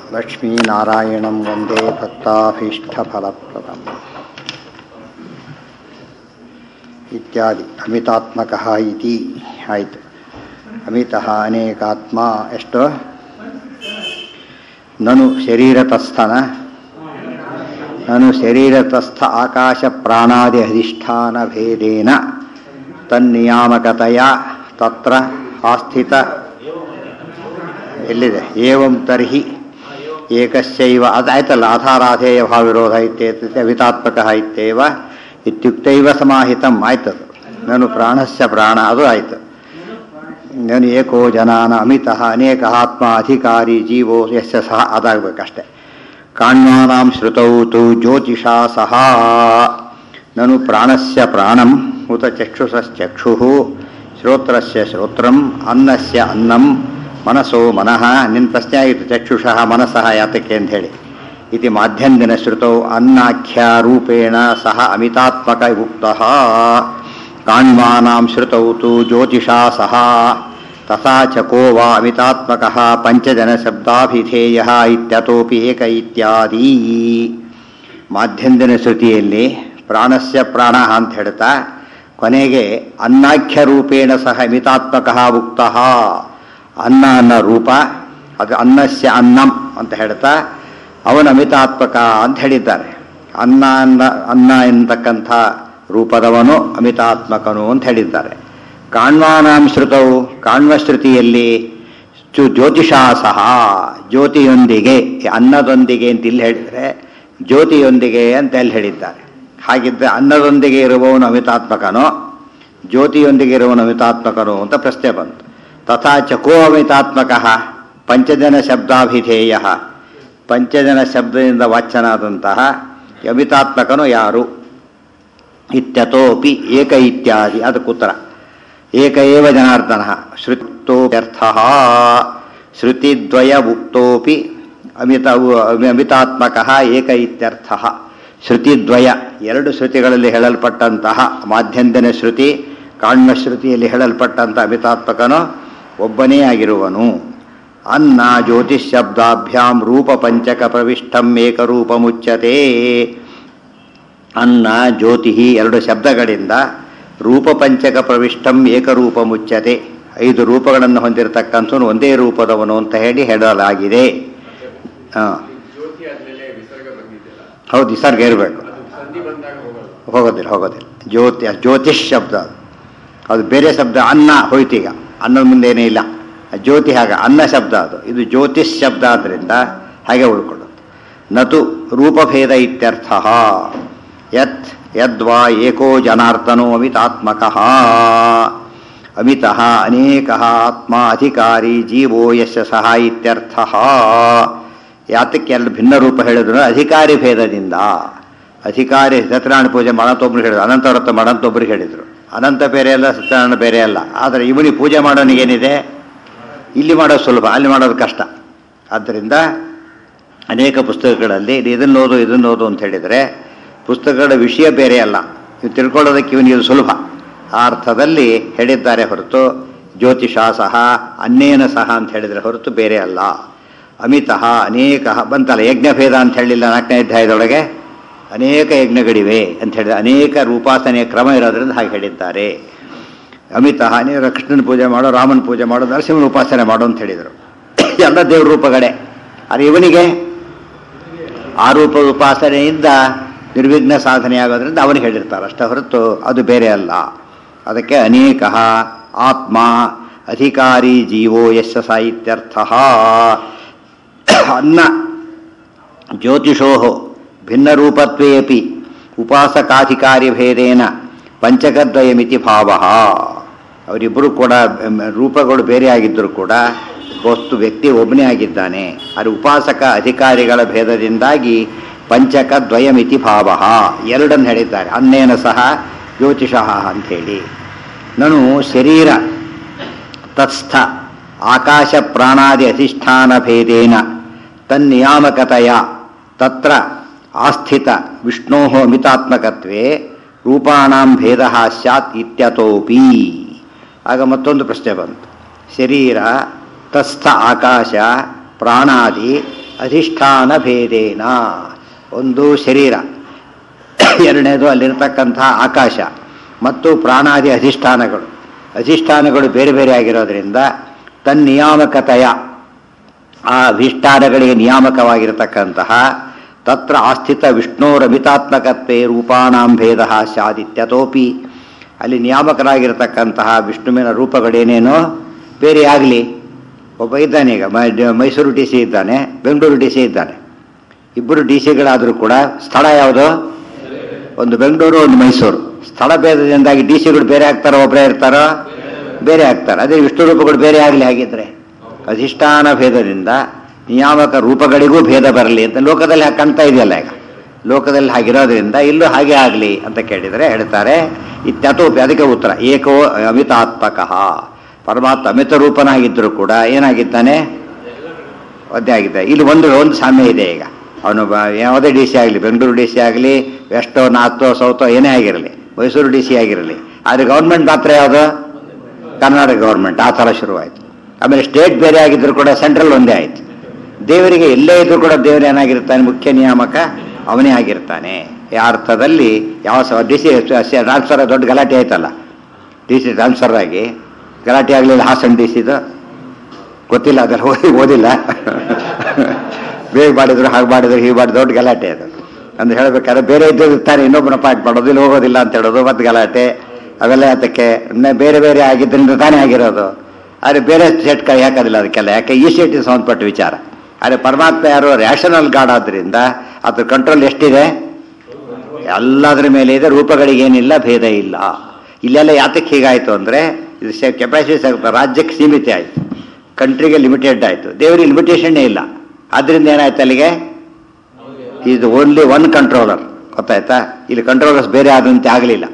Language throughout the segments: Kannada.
ಲಕ್ಷ್ಮೀನಾರಾಯಣಂ ವಂದೇ ಭಕ್ತಾಭೀಷ್ಟಫಲಪ್ರದಂ ಇತ್ಯಾದಿ ಅಮಿತಾತ್ಮಕಃ ಇತಿ ಆಯಿತು ಅಮಿತಃ ಅನೇಕಾತ್ಮ ಎಷ್ಟು ನನು ಶರೀರತಸ್ಥನ ನನು ಶರೀರತಸ್ಥ ಆಕಾಶ ಪ್ರಾಣಾದಿ ಅಧಿಷ್ಠಾನ ಭೇದೇನ ತನ್ನಿಯಾಮಕತೆಯ ತತ್ರ ಆಸ್ಥಿತ ಎಲ್ಲಿದೆ ಏವಂ ತರ್ಹಿ ಏಕಸ್ಯೈವ ಅದಾಯ್ತಲ್ಲ ಆಧಾರಾಧೇಯ ಭಾವಿರೋಧ ಇತ್ಯೇತತೆ ಅವಿತಾತ್ಮಕ ಇತ್ಯೇವ ಇತ್ಯುಕ್ತೈವ ಸಮಾಹಿತಂ ಆಯ್ತದು ನಾನು ಪ್ರಾಣಸ್ಯ ಪ್ರಾಣ ಅದು ಆಯಿತು ನಾನು ಏಕೋ ಜನಾನ ಅಮಿತಃ ಅನೇಕ ಆತ್ಮ ಅಧಿಕಾರಿ ಜೀವೋ ಯಸ್ಯ ಸಹ ಅದಾಗಬೇಕಷ್ಟೆ ಕಾಣ್ವಾನಾಂ ಶ್ರುತೌ ತು ಜ್ಯೋತಿಷಾ ಸಹ ನನು ಪ್ರಾಣಸ್ಯ ಪ್ರಾಣಂ ಉತ ಚಕ್ಷುಷಶ್ಚಕ್ಷುಃ ಶ್ರೋತ್ರಸ್ಯ ಶ್ರೋತ್ರಂ ಅನ್ನಸ್ಯ ಅನ್ನಂ ಮನಸ್ಸೋ ಮನಃ ನಿನ್ನ ಪ್ರಶ್ನೆ ಆಗಿತ್ತು ಚಕ್ಷುಷಃ ಮನಸ್ಸಃ ಯಾತಕ್ಕೆ ಅಂತ ಹೇಳಿ ಇತಿ ಮಾಧ್ಯಂದಿನ ಶ್ರುತೌ ಅನ್ನಾಖ್ಯ ರೂಪೇಣ ಸಹ ಅಮಿತಾತ್ಮಕ ಉಕ್ತಃ ಕಾಣ್ವಾನಾಂ ಶ್ರುತೌ ತು ಜ್ಯೋತಿಷಾ ಸಹ ತಥಾ ಚ ಕೋ ವಾ ಅಮಿತಾತ್ಮಕಃ ಪಂಚಜನಶಬ್ದಾಭಿಧೇಯ ಇತ್ಯತೋಪಿ ಏಕ ಇತ್ಯಾದಿ ಮಾಧ್ಯಂದಿನ ಶ್ರುತಿಯಲ್ಲಿ ಪ್ರಾಣಸ್ಯ ಪ್ರಾಣ ಅಂತ ಹೇಳ್ತಾ ಕೊನೆಗೆ ಅನ್ನಾಖ್ಯ ರೂಪೇಣ ಸಹ ಮಿತಾತ್ಮಕ ಉಕ್ತಃ ಅನ್ನ ಅನ್ನ ರೂಪ ಅದು ಅನ್ನಸ್ಯ ಅನ್ನಂ ಅಂತ ಹೇಳ್ತಾ ಅವನ ಅಮಿತಾತ್ಮಕ ಅಂತ ಹೇಳಿದ್ದಾರೆ ಅನ್ನ ಅನ್ನ ಅನ್ನ ಎಂತಕ್ಕಂಥ ರೂಪದವನು ಅಮಿತಾತ್ಮಕನು ಅಂತ ಹೇಳಿದ್ದಾರೆ ಕಾಣ್ವಾನಾಂ ಶ್ರುತವು ಕಾಣ್ವ ಶ್ರುತಿಯಲ್ಲಿ ಚು ಜ್ಯೋತಿಷಾ ಸಹ ಜ್ಯೋತಿಯೊಂದಿಗೆ ಅನ್ನದೊಂದಿಗೆ ಅಂತ ಇಲ್ಲಿ ಹೇಳಿದರೆ ಜ್ಯೋತಿಯೊಂದಿಗೆ ಅಂತ ಅಲ್ಲಿ ಹೇಳಿದ್ದಾರೆ ಹಾಗಿದ್ದರೆ ಅನ್ನದೊಂದಿಗೆ ಇರುವವನು ಅಮಿತಾತ್ಮಕನೋ ಜ್ಯೋತಿಯೊಂದಿಗೆ ಇರುವವನು ಅಮಿತಾತ್ಮಕನೋ ಅಂತ ಪ್ರಶ್ನೆ ಬಂತು ತಥಾ ಚಕೋ ಅಮಿತಾತ್ಮಕ ಪಂಚಜನ ಶಬ್ದಾಭಿಧೇಯ ಪಂಚಜನ ಶಬ್ದದಿಂದ ವಾಚ್ಯನಾದಂತಹ ಅಮಿತಾತ್ಮಕನು ಯಾರು ಇತ್ಯತೋಪಿ ಏಕ ಇತ್ಯಾದಿ ಅದಕ್ಕೆ ಉತ್ತರ ಏಕ ಏವ ಜನಾರ್ದನ ಶ್ರುತೋಪ್ಯರ್ಥ ಶ್ರುತಿದ್ವಯ ಉಕ್ತೋಪಿ ಅಮಿತ ಅಮಿತಾತ್ಮಕ ಏಕ ಇತ್ಯರ್ಥ ಶ್ರುತಿದ್ವಯ ಎರಡು ಶ್ರುತಿಗಳಲ್ಲಿ ಹೇಳಲ್ಪಟ್ಟಂತಹ ಮಾಧ್ಯಂದಿನ ಶ್ರುತಿ ಕಾಣ್ಮ ಶ್ರುತಿಯಲ್ಲಿ ಹೇಳಲ್ಪಟ್ಟಂತಹ ಅಮಿತಾತ್ಮಕನು ಒಬ್ಬನೇ ಆಗಿರುವನು ಅನ್ನ ಜ್ಯೋತಿಷ್ ಶಬ್ದಾಭ್ಯಾಂ ರೂಪ ಪಂಚಕ ಪ್ರವಿಷ್ಟಂ ಏಕರೂಪ ಮುಚ್ಚತೆ ಅನ್ನ ಜ್ಯೋತಿ ಎರಡು ಶಬ್ದಗಳಿಂದ ರೂಪ ಪಂಚಕ ಪ್ರವಿಷ್ಟಂ ಏಕರೂಪ ಮುಚ್ಚತೆ ಐದು ರೂಪಗಳನ್ನು ಹೊಂದಿರತಕ್ಕಂಥವನು ಒಂದೇ ರೂಪದವನು ಅಂತ ಹೇಳಿ ಹೇಳಲಾಗಿದೆ ಹಾಂ ಜ್ಯೋತಿ ಆದ್ಮೇಲೆ ವಿಸರ್ಗ ಬಂದಿದ್ದೆಲ್ಲ ಹೌದು ವಿಸರ್ಗ ಇರಬೇಕು ಅದು ಸಂಧಿ ಬಂದಾಗ ಹೋಗಲ್ಲ ಹೋಗೋದಿಲ್ಲ ಹೋಗೋದಿಲ್ಲ ಜ್ಯೋತಿ ಜ್ಯೋತಿಷ್ ಶಬ್ದ ಅದು ಅದು ಬೇರೆ ಶಬ್ದ ಅನ್ನ ಹೋಯ್ತೀಗ ಅನ್ನದ ಮುಂದೆ ಏನೇ ಇಲ್ಲ ಆ ಜ್ಯೋತಿ ಹಾಗೆ ಅನ್ನ ಶಬ್ದ ಅದು ಇದು ಜ್ಯೋತಿಷ್ ಶಬ್ದ ಆದ್ದರಿಂದ ಹಾಗೆ ಉಳ್ಕೊಳ್ಳೋದು ನತು ರೂಪಭೇದ ಇತ್ಯರ್ಥ ಯತ್ ಯದ್ವಾ ಏಕೋ ಜನಾರ್ದನೋ ಅಮಿತಾತ್ಮಕಃ ಅಮಿತಃ ಅನೇಕ ಆತ್ಮ ಅಧಿಕಾರಿ ಜೀವೋ ಯಶ ಸಹ ಇತ್ಯರ್ಥ ಯಾತಕ್ಕೆ ಎರಡು ಭಿನ್ನ ರೂಪ ಹೇಳಿದ್ರು ಅಧಿಕಾರಿ ಭೇದದಿಂದ ಅಧಿಕಾರಿ ಸತ್ಯನಾರಾಯಣ ಪೂಜೆ ಮಾಡಂತೊಬ್ರು ಹೇಳಿದ್ರು ಅನಂತವ್ರತ ಮಾಡಂತೊಬ್ರಿಗೆ ಹೇಳಿದರು ಅನಂತ ಬೇರೆ ಅಲ್ಲ ಸತ್ಯನಾರಾಯಣ ಬೇರೆ ಅಲ್ಲ ಆದರೆ ಇವನಿಗೆ ಪೂಜೆ ಮಾಡೋನಿಗೇನಿದೆ ಇಲ್ಲಿ ಮಾಡೋದು ಸುಲಭ ಅಲ್ಲಿ ಮಾಡೋದು ಕಷ್ಟ ಆದ್ದರಿಂದ ಅನೇಕ ಪುಸ್ತಕಗಳಲ್ಲಿ ಇದನ್ನು ಓದು ಇದನ್ನು ಓದು ಅಂತ ಹೇಳಿದರೆ ಪುಸ್ತಕಗಳ ವಿಷಯ ಬೇರೆ ಅಲ್ಲ ನೀವು ತಿಳ್ಕೊಳ್ಳೋದಕ್ಕೆ ಇವನಿಗೆ ಇದು ಸುಲಭ ಆ ಅರ್ಥದಲ್ಲಿ ಹೇಳಿದ್ದಾರೆ ಹೊರತು ಜ್ಯೋತಿಷ ಸಹ ಅನ್ನೇನ ಸಹ ಅಂತ ಹೇಳಿದರೆ ಹೊರತು ಬೇರೆ ಅಲ್ಲ ಅಮಿತಃ ಅನೇಕ ಬಂತಲ್ಲ ಯಜ್ಞಭೇದ ಅಂತ ಹೇಳಿಲ್ಲ ನಾಲ್ಕನೇ ಅಧ್ಯಾಯದೊಳಗೆ ಅನೇಕ ಯಜ್ಞಗಳಿವೆ ಅಂತ ಹೇಳಿದ ಅನೇಕ ರೂಪಾಸನೆಯ ಕ್ರಮ ಇರೋದ್ರಿಂದ ಹಾಗೆ ಹೇಳಿದ್ದಾರೆ ಅಮಿತಃ ಅನೇಕ ಕೃಷ್ಣನ ಪೂಜೆ ಮಾಡೋ ರಾಮನ ಪೂಜೆ ಮಾಡೋ ನರಸಿಂಹನ ಉಪಾಸನೆ ಮಾಡೋ ಅಂತ ಹೇಳಿದರು ಎಲ್ಲ ದೇವ್ರ ರೂಪಗಳೇ ಆದರೆ ಇವನಿಗೆ ಆ ರೂಪದ ಉಪಾಸನೆಯಿಂದ ನಿರ್ವಿಘ್ನ ಸಾಧನೆ ಆಗೋದ್ರಿಂದ ಅವನಿಗೆ ಹೇಳಿರ್ತಾರೆ ಅಷ್ಟೇ ಹೊರತು ಅದು ಬೇರೆ ಅಲ್ಲ ಅದಕ್ಕೆ ಅನೇಕ ಆತ್ಮ ಅಧಿಕಾರಿ ಜೀವೋ ಯಶ ಸಾಹಿತ್ಯರ್ಥ ಅನ್ನ ಜ್ಯೋತಿಷೋ ಭಿನ್ನರೂಪತ್ವೇಪಿ ಉಪಾಸಕಾಧಿಕಾರಿ ಭೇದೇನ ಪಂಚಕದ್ವಯಮಿತಿ ಭಾವ ಅವರಿಬ್ಬರು ಕೂಡ ರೂಪಗಳು ಬೇರೆ ಆಗಿದ್ದರೂ ಕೂಡ ವಸ್ತು ವ್ಯಕ್ತಿ ಒಬ್ಬನೇ ಆಗಿದ್ದಾನೆ ಅದು ಉಪಾಸಕ ಅಧಿಕಾರಿಗಳ ಭೇದದಿಂದಾಗಿ ಪಂಚಕ ದ್ವಯಮಿತಿ ಭಾವ ಎರಡನ್ನು ಹೇಳಿದ್ದಾರೆ ಅನ್ನೇನ ಸಹ ಜ್ಯೋತಿಷಃ ಅಂಥೇಳಿ ನಾನು ಶರೀರ ತತ್ಸ್ಥ ಆಕಾಶ ಪ್ರಾಣಾದಿ ಅಧಿಷ್ಠಾನ ಭೇದೇನ ತನ್ನಿಯಾಮಕತೆಯ ತತ್ರ ಆಸ್ಥಿತ ವಿಷ್ಣೋ ಅಮಿತಾತ್ಮಕತ್ವೇ ರೂಪಾಣಾಂ ಭೇದ ಸ್ಯಾತ್ ಇತ್ಯತೋಪಿ ಆಗ ಮತ್ತೊಂದು ಪ್ರಶ್ನೆ ಬಂತು ಶರೀರ ತಸ್ಥ ಆಕಾಶ ಪ್ರಾಣಾದಿ ಅಧಿಷ್ಠಾನ ಭೇದೇನ ಒಂದು ಶರೀರ ಎರಡನೇದು ಅಲ್ಲಿರ್ತಕ್ಕಂಥ ಆಕಾಶ ಮತ್ತು ಪ್ರಾಣಾದಿ ಅಧಿಷ್ಠಾನಗಳು ಅಧಿಷ್ಠಾನಗಳು ಬೇರೆ ಬೇರೆ ಆಗಿರೋದ್ರಿಂದ ತನ್ನಿಯಾಮಕತೆಯ ಆ ಅಧಿಷ್ಠಾನಗಳಿಗೆ ನಿಯಾಮಕವಾಗಿರತಕ್ಕಂತಹ ತತ್ರ ಆಸ್ಥಿತ ವಿಷ್ಣೋರಮಿತಾತ್ಮಕತ್ವೇ ರೂಪಾಣಾಂ ಭೇದ ಸ್ಯಾದಿತ್ಯತೋಪಿ ಅಲ್ಲಿ ನಿಯಾಮಕರಾಗಿರತಕ್ಕಂತಹ ವಿಷ್ಣುವಿನ ರೂಪಗಳೇನೇನೋ ಬೇರೆ ಆಗಲಿ ಒಬ್ಬ ಇದ್ದಾನೆ ಈಗ ಮ- ಮೈಸೂರು ಡಿ ಸಿ ಇದ್ದಾನೆ ಬೆಂಗಳೂರು ಡಿ ಸಿ ಇದ್ದಾನೆ ಇಬ್ಬರು ಡಿ ಸಿಗಳಾದರೂ ಕೂಡ ಸ್ಥಳ ಯಾವುದು ಒಂದು ಬೆಂಗಳೂರು ಒಂದು ಮೈಸೂರು ಸ್ಥಳ ಭೇದದಿಂದಾಗಿ ಡಿ ಸಿಗಳು ಬೇರೆ ಆಗ್ತಾರೋ ಒಬ್ಬರೇ ಇರ್ತಾರೋ ಬೇರೆ ಆಗ್ತಾರೆ ಅದೇ ವಿಷ್ಣು ರೂಪಗಳು ಬೇರೆ ಆಗಲಿ ಹಾಗಿದ್ರೆ ಅಧಿಷ್ಠಾನ ಭೇದದಿಂದ ನಿಯಾಮಕ ರೂಪಗಳಿಗೂ ಭೇದ ಬರಲಿ ಅಂತ ಲೋಕದಲ್ಲಿ ಹಾಗೆ ಕಾಣ್ತಾ ಇದೆಯಲ್ಲ ಈಗ ಲೋಕದಲ್ಲಿ ಹಾಗಿರೋದ್ರಿಂದ ಇಲ್ಲೂ ಹಾಗೆ ಆಗಲಿ ಅಂತ ಕೇಳಿದರೆ ಹೇಳ್ತಾರೆ ಇತ್ಯತೋಪಿ ಅದಕ್ಕೆ ಉತ್ತರ ಏಕೋ ಅಮಿತಾತ್ಮಕ ಪರಮಾತ್ಮ ಅಮಿತ ರೂಪನಾಗಿದ್ದರೂ ಕೂಡ ಏನಾಗಿದ್ದಾನೆ ಒದ್ದೆ ಆಗಿದ್ದ ಇಲ್ಲಿ ಒಂದು ಒಂದು ಸಾಮ್ಯ ಇದೆ ಈಗ ಅವನು ಬ- ಯಾವುದೇ ಡಿ ಸಿ ಆಗಲಿ ಬೆಂಗಳೂರು ಡಿ ಸಿ ಆಗಲಿ ವೆಸ್ಟೋ ನಾರ್ತೋ ಸೌತೋ ಏನೇ ಆಗಿರಲಿ ಮೈಸೂರು ಡಿ ಸಿ ಆಗಿರಲಿ ಆದರೆ ಗೌರ್ಮೆಂಟ್ ಮಾತ್ರ ಯಾವುದು ಕರ್ನಾಟಕ ಗೌರ್ಮೆಂಟ್ ಆ ಥರ ಶುರುವಾಯಿತು ಆಮೇಲೆ ಸ್ಟೇಟ್ ಬೇರೆ ಆಗಿದ್ರು ಕೂಡ ಸೆಂಟ್ರಲ್ ಒಂದೇ ಆಯಿತು ದೇವರಿಗೆ ಎಲ್ಲೇ ಇದ್ರೂ ಕೂಡ ದೇವರು ಏನಾಗಿರ್ತಾನೆ ಮುಖ್ಯ ನಿಯಾಮಕ ಅವನೇ ಆಗಿರ್ತಾನೆ ಈ ಅರ್ಥದಲ್ಲಿ ಯಾವ ಸ ಡಿ ಸಿ ಟ್ರಾನ್ಸ್ಫರ್ ದೊಡ್ಡ ಗಲಾಟೆ ಆಯ್ತಲ್ಲ ಡಿ ಸಿ ಟ್ರಾನ್ಸ್ಫರ್ ಆಗಿ ಗಲಾಟೆ ಆಗಲಿಲ್ಲ ಹಾಸನ್ ಡಿ ಸಿದು ಗೊತ್ತಿಲ್ಲ ಅದೆಲ್ಲ ಓದಿ ಓದಿಲ್ಲ ಬೇಗ ಮಾಡಿದ್ರು ಹಾಗೆ ಮಾಡಿದ್ರು ಹೀಗೆ ಮಾಡಿದ್ರು ದೊಡ್ಡ ಗಲಾಟೆ ಅದು ಅಂತ ಹೇಳ್ಬೇಕಾದ್ರೆ ಬೇರೆ ಇದ್ದು ಇರ್ತಾರೆ ಇನ್ನೊಬ್ಬನ ಪಾಠ ಮಾಡೋದು ಇಲ್ಲಿ ಹೋಗೋದಿಲ್ಲ ಅಂತ ಹೇಳೋದು ಮತ್ತೆ ಗಲಾಟೆ ಅವೆಲ್ಲ ಅದಕ್ಕೆ ಬೇರೆ ಬೇರೆ ಆಗಿದ್ದರಿಂದ ತಾನೇ ಆಗಿರೋದು ಆದರೆ ಬೇರೆ ಸೆಟ್ ಕೈ ಹಾಕೋದಿಲ್ಲ ಅದಕ್ಕೆಲ್ಲ ಯಾಕೆ ಈ ಸೆಟ್ಗೆ ಸಂಬಂಧಪಟ್ಟ ವಿಚಾರ ಆದರೆ ಪರಮಾತ್ಮ ಯಾರು ರ್ಯಾಷನಲ್ ಗಾಡ್ ಆದ್ದರಿಂದ ಅದ್ರ ಕಂಟ್ರೋಲ್ ಎಷ್ಟಿದೆ ಎಲ್ಲದರ ಮೇಲೆ ಇದೆ ರೂಪಗಳಿಗೆ ಏನಿಲ್ಲ ಭೇದ ಇಲ್ಲ ಇಲ್ಲೆಲ್ಲ ಯಾತಕ್ಕೆ ಹೀಗಾಯಿತು ಅಂದರೆ ಇದು ಕೆಪಾಸಿಟಿ ರಾಜ್ಯಕ್ಕೆ ಸೀಮಿತ ಆಯಿತು ಕಂಟ್ರಿಗೆ ಲಿಮಿಟೆಡ್ ಆಯಿತು ದೇವರಿಗೆ ಲಿಮಿಟೇಷನ್ನೇ ಇಲ್ಲ ಆದ್ದರಿಂದ ಏನಾಯ್ತು ಅಲ್ಲಿಗೆ ಇದು ಓನ್ಲಿ ಒನ್ ಕಂಟ್ರೋಲರ್ ಗೊತ್ತಾಯ್ತಾ ಇಲ್ಲಿ ಕಂಟ್ರೋಲರ್ಸ್ ಬೇರೆ ಆದಂತೆ ಆಗಲಿಲ್ಲ